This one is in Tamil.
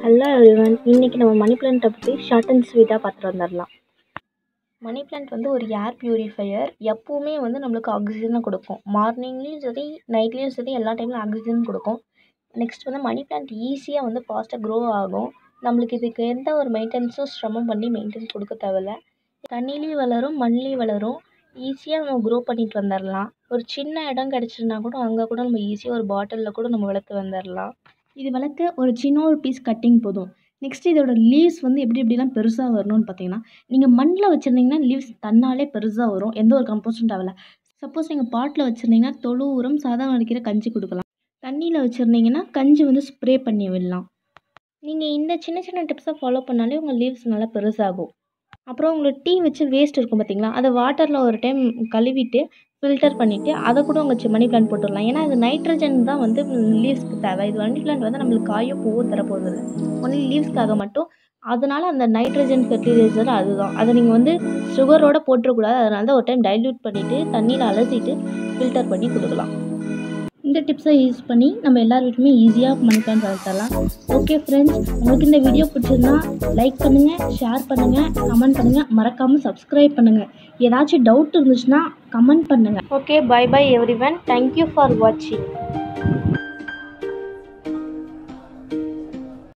ஹலோ எவ்ரிவன் இன்றைக்கி நம்ம மணி பிளான்ட்டை பற்றி ஷார்ட் அண்ட் ஸ்வீட்டாக பார்த்துட்டு வந்துடலாம் மணி பிளான்ட் வந்து ஒரு ஏர் ப்யூரிஃபையர் எப்போவுமே வந்து நம்மளுக்கு ஆக்சிஜனை கொடுக்கும் மார்னிங்லேயும் சரி நைட்லேயும் சரி எல்லா டைம்லையும் ஆக்சிஜன் கொடுக்கும் நெக்ஸ்ட் வந்து மணி பிளான்ட் ஈஸியாக வந்து ஃபாஸ்ட்டாக க்ரோ ஆகும் நம்மளுக்கு இதுக்கு எந்த ஒரு மெயின்டெனன்ஸும் சிரமம் பண்ணி மெயின்டைன் கொடுக்க தேவையில்ல தண்ணிலேயும் வளரும் மண்லேயும் வளரும் ஈஸியாக நம்ம க்ரோ பண்ணிட்டு வந்துடலாம் ஒரு சின்ன இடம் கிடச்சிதுன்னா கூட அங்கே கூட நம்ம ஈஸியாக ஒரு பாட்டிலில் கூட நம்ம வளர்த்து வந்துடலாம் இது வளர்க்க ஒரு சின்ன ஒரு பீஸ் கட்டிங் போதும் நெக்ஸ்ட் இதோட லீவ்ஸ் வந்து எப்படி எப்படிலாம் பெருசாக வரணும்னு பார்த்தீங்கன்னா நீங்கள் மண்ணில் வச்சுருந்தீங்கன்னா லீவ்ஸ் தன்னாலே பெருசாக வரும் எந்த ஒரு கம்போஸ்டும் தேவையில்ல சப்போஸ் நீங்கள் பாட்டில் வச்சுருந்தீங்கன்னா தொழு உரம் சாதம் அடிக்கிற கஞ்சி கொடுக்கலாம் தண்ணியில் வச்சுருந்தீங்கன்னா கஞ்சி வந்து ஸ்ப்ரே பண்ணி விடலாம் நீங்கள் இந்த சின்ன சின்ன டிப்ஸை ஃபாலோ பண்ணாலே உங்கள் லீவ்ஸ் நல்லா பெருசாகும் அப்புறம் உங்களுக்கு டீ வச்சு வேஸ்ட் இருக்கும் பார்த்தீங்களா அதை வாட்டரில் ஒரு டைம் கழுவிட்டு ஃபில்டர் பண்ணிவிட்டு அதை கூட உங்கள் மணி பிளான்ட் போட்டுடலாம் ஏன்னா அது நைட்ரஜன் தான் வந்து லீவ்ஸ்க்கு தேவை இது மணி பிளான்ட் வந்து நம்மளுக்கு காயோ பூவோ தரப்போகிறது இல்லை ஒன்லி லீவ்ஸ்க்காக மட்டும் அதனால் அந்த நைட்ரஜன் ஃபெர்டிலைசர் அதுதான் அதை நீங்கள் வந்து சுகரோடு போட்டுறக்கூடாது அதனால தான் ஒரு டைம் டைல்யூட் பண்ணிவிட்டு தண்ணியில் அலசிட்டு ஃபில்டர் பண்ணி கொடுக்கலாம் இந்த டிப்ஸை யூஸ் பண்ணி நம்ம எல்லார் வீட்டுமே ஈஸியாக மணி பிளான்ட் வளர்த்தரலாம் ஓகே ஃப்ரெண்ட்ஸ் உங்களுக்கு இந்த வீடியோ பிடிச்சிருந்தா லைக் பண்ணுங்கள் ஷேர் பண்ணுங்கள் கமெண்ட் பண்ணுங்கள் மறக்காமல் சப்ஸ்கிரைப் பண்ணுங்கள் ஏதாச்சும் டவுட் இருந்துச்சுன்னா கமெண்ட் பண்ணுங்கள் okay bye bye everyone thank you for வாட்சிங்